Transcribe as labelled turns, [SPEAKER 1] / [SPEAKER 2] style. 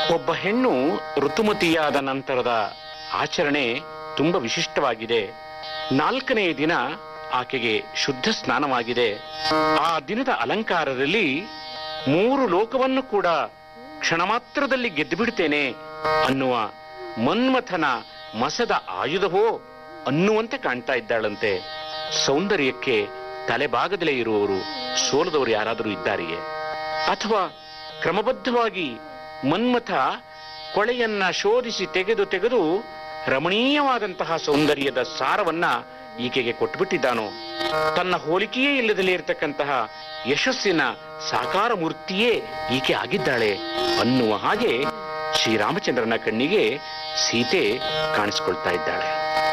[SPEAKER 1] ಒಬ್ಬ ಹೆಣ್ಣು ಋತುಮತಿಯಾದ ನಂತರದ ಆಚರಣೆ ತುಂಬ ವಿಶಿಷ್ಟವಾಗಿದೆ ನಾಲ್ಕನೆಯ ದಿನ ಆಕೆಗೆ ಶುದ್ಧ ಸ್ನಾನವಾಗಿದೆ ಆ ದಿನದ ಅಲಂಕಾರದಲ್ಲಿ ಮೂರು ಲೋಕವನ್ನು ಕೂಡ ಕ್ಷಣ ಮಾತ್ರದಲ್ಲಿ ಗೆದ್ದು ಬಿಡ್ತೇನೆ ಅನ್ನುವ ಮನ್ಮಥನ ಮಸದ ಆಯುಧವೋ ಅನ್ನುವಂತೆ ಕಾಣ್ತಾ ಇದ್ದಾಳಂತೆ ಸೌಂದರ್ಯಕ್ಕೆ ತಲೆಬಾಗದಲೇ ಇರುವವರು ಸೋಲದವರು ಯಾರಾದರೂ ಇದ್ದಾರೆಯೇ ಅಥವಾ ಕ್ರಮಬದ್ಧವಾಗಿ ಮನ್ಮಥ ಕೊಳೆಯನ್ನ ಶೋಧಿಸಿ ತೆಗೆದು ತೆಗೆದು ರಮಣೀಯವಾದಂತಹ ಸೌಂದರ್ಯದ ಸಾರವನ್ನ ಈಕೆಗೆ ಕೊಟ್ಟುಬಿಟ್ಟಿದ್ದಾನೋ ತನ್ನ ಹೋಲಿಕೆಯೇ ಇಲ್ಲದಲೇ ಇರತಕ್ಕಂತಹ ಯಶಸ್ಸಿನ ಸಾಕಾರ ಮೂರ್ತಿಯೇ ಈಕೆ ಆಗಿದ್ದಾಳೆ ಅನ್ನುವ ಹಾಗೆ ಶ್ರೀರಾಮಚಂದ್ರನ ಕಣ್ಣಿಗೆ ಸೀತೆ ಕಾಣಿಸ್ಕೊಳ್ತಾ ಇದ್ದಾಳೆ